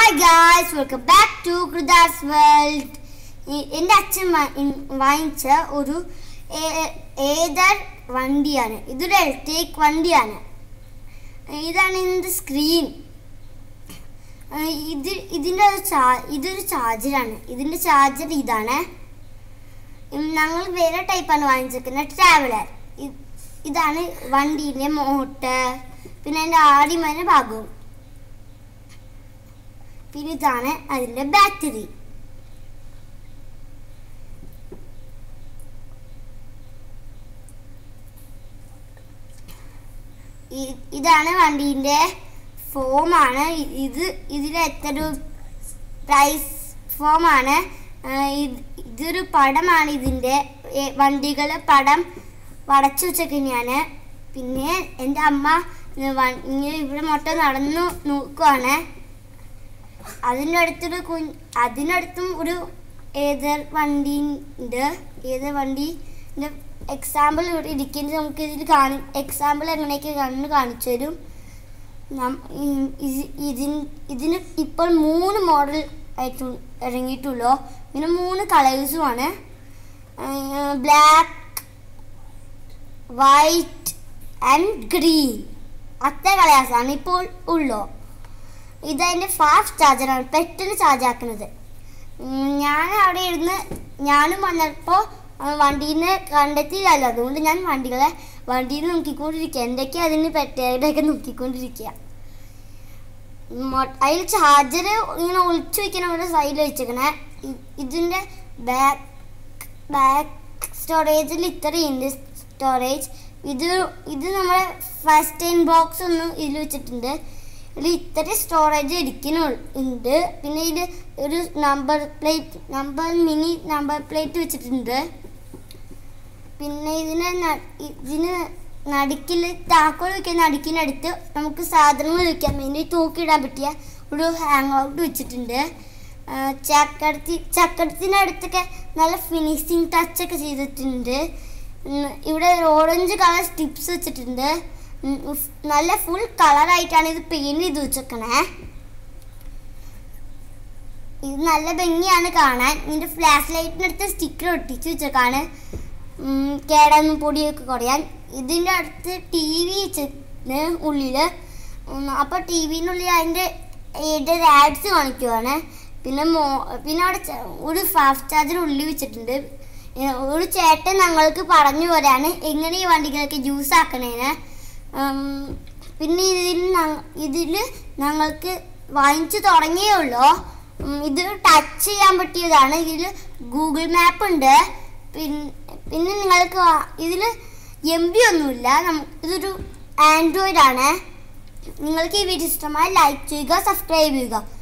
hi guys welcome back to കൃദാസ് world എൻ്റെ അച്ഛൻ വാ- ഇൻ- വാങ്ങിച്ച ഒരു ഏ- ഏതർ വണ്ടിയാണ് ഇതൊരു ഇലക്ട്രിക് വണ്ടിയാണ് ഇതാണ് ഇതിൻ്റെ സ്ക്രീൻ ഇത് ഇതിൻ്റെ ഒരു ചാ ഇതൊരു ചാർജറാണ് ഇതിൻ്റെ ചാർജർ ഇതാണ് ഉം, ഞങ്ങൾ വേറെ ടൈപ്പാണ് വാങ്ങിച്ചിരിക്കുന്നത് ട്രാവലർ ഇതാണ് വണ്ടീൻ്റെ മോട്ടർ പിന്നെ അതിൻ്റെ ആടിമര ഭാഗവും പിന്നെ ഇതാണ് അതിൻ്റെ ബാറ്ററി ഇ- ഇതാണ് വണ്ടീൻ്റെ ഫോമാണ് ഇ- ഇത് ഇതിൽ എത്ര പ്രൈസ് ഫോമാണ് ഇതൊരു പടമാണ് ഇതിൻ്റെ വണ്ടികൾ പടം വടച്ചു വെച്ചേക്കുന്നതാണ് പിന്നെ എൻ്റെ അമ്മ ഇ- വ- ഇങ്ങനെ ഇവിടെ മൊത്തം നടന്നു നോക്കുവാണ് അതിൻ്റെ അടുത്തൊരു കുഞ്ഞ് അതിനടുത്തും ഒരു ഏതർ വണ്ടി ഉണ്ട് ഏതർ വണ്ടിൻ്റെ എക്സാമ്പിൾ ഇവിടെ ഇരിക്കുന്നത് നമുക്ക് ഇതിൽ കാണി എക്സാമ്പിൾ എങ്ങനെയൊക്കെ കണ്ണ് കാണിച്ചു തരും നം- ഈ- ഇത്- ഇതിന് ഇതിന് ഇപ്പോൾ മൂന്ന് മോഡൽ ആയിട്ട് ഇറങ്ങിയിട്ടുള്ളൂ പിന്നെ മൂന്ന് കളേഴ്സുമാണ് ബ്ലാക്ക് വൈറ്റ് ആൻഡ് ഗ്രീൻ അത്ര കളേഴ്സാണ് ഇപ്പോൾ ഉള്ളൂ ഇതതിൻ്റെ ഫാസ്റ്റ് ചാർജറാണ് പെട്ടെന്ന് ചാർജ് ആക്കുന്നത് ഉം, ഞാൻ അവിടെ ഇരുന്ന് ഞാനും വന്നപ്പോൾ വണ്ടീനെ കണ്ടെത്തിയില്ലല്ലോ അതുകൊണ്ട് ഞാൻ വണ്ടികളെ വണ്ടിയിൽ നോക്കിക്കൊണ്ടിരിക്കുക എന്തൊക്കെയാ അതിന് പറ്റിയതൊക്കെ നോക്കിക്കൊണ്ടിരിക്കുക മൊ- അതിൽ ചാർജർ ഇങ്ങനെ ഒളിച്ചു വെക്കണ ഒരു സൈഡിൽ വെച്ചേക്കണേ ഇ- ഇതിൻ്റെ ബാക്ക് ബാക്ക് സ്റ്റോറേജിൽ ഇത്രയുണ്ട് സ്റ്റോറേജ് ഇത് ഇത് നമ്മളെ ഫസ്റ്റ് ടൈം ബോക്സ് ഒന്ന് ഇതിൽ വെച്ചിട്ടുണ്ട് ഇതിൽ ഇത്ര സ്റ്റോറേജ് ഇരിക്കുന്നുണ്ട് പിന്നെ ഇതിൽ ഒരു number plate number mini number plate വെച്ചിട്ടുണ്ട് പിന്നെ ഇതിന് ന- ഇതിന് നടുക്കിൽ താക്കോൽ വെക്കുന്ന നടുക്കിനടുത്ത് നമുക്ക് സാധനങ്ങൾ വെക്കാൻ വേണ്ടി തൂക്കിയിടാൻ പറ്റിയ ഒരു ഹാങ് ഔട്ട് വെച്ചിട്ടുണ്ട് ആ, ചക്കടത്തി ചക്കടത്തിനടുത്തൊക്കെ നല്ല ഫിനിഷിങ് ടച്ചൊക്കെ ചെയ്തിട്ടുണ്ട് ഉം, ഇവിടെ ഓറഞ്ച് കളർ സ്റ്റിപ്സ് വെച്ചിട്ടുണ്ട് ഉം, ഉഫ്, നല്ല ഫുൾ കളറായിട്ടാണ് ഇത് പെയിൻറ് ചെയ്ത് വെച്ചേക്കണേ ഇത് നല്ല ഭംഗിയാണ് കാണാൻ ഇതിന്റെ ഫ്ലാഷ് ലൈറ്റിനടുത്ത് സ്റ്റിക്കർ ഒട്ടിച്ച് വെച്ചേക്കാണ് ഉം, കേടാനും പൊടിയൊക്കെ കുറയാൻ ഇതിൻ്റെ അടുത്ത് ടി വി വെച്ചിട്ട് ഉള്ളില് ഉം, അപ്പൊ ടി വിനുള്ളിൽ അതിന്റെ ഏത് ആഡ്സ് കാണിക്കുവാണ് പിന്നെ മോ പിന്നെ അവിടെ ച- ഒരു ഫാസ്റ്റ് ചാർജർ ഉള്ളിൽ വെച്ചിട്ടുണ്ട് ഏ, ഒരു ചേട്ടൻ ഞങ്ങൾക്ക് പറഞ്ഞു തരാണ് എങ്ങനെ ഈ വണ്ടികളൊക്കെ ജ്യൂസ് ആക്കണേന്ന് ഉം, പിന്നെ ഇതിൽ ഇതിൽ ഞങ്ങൾക്ക് വാങ്ങിച്ചു തുടങ്ങിയേ ഉള്ളൂ ഉം, ഇത് ടച്ച് ചെയ്യാൻ പറ്റിയതാണ് ഇതിൽ ഗൂഗിൾ മാപ്പ് ഉണ്ട് പിന്നെ പിന്നെ നിങ്ങൾക്ക് ഇതിൽ എം ബി ഒന്നുമില്ല നമുക്ക് ഇതൊരു ആൻഡ്രോയിഡ് ആണ് നിങ്ങൾക്ക് ഈ വീഡിയോ ഇഷ്ടമായി ലൈക്ക് ചെയ്യുക സബ്സ്ക്രൈബ് ചെയ്യുക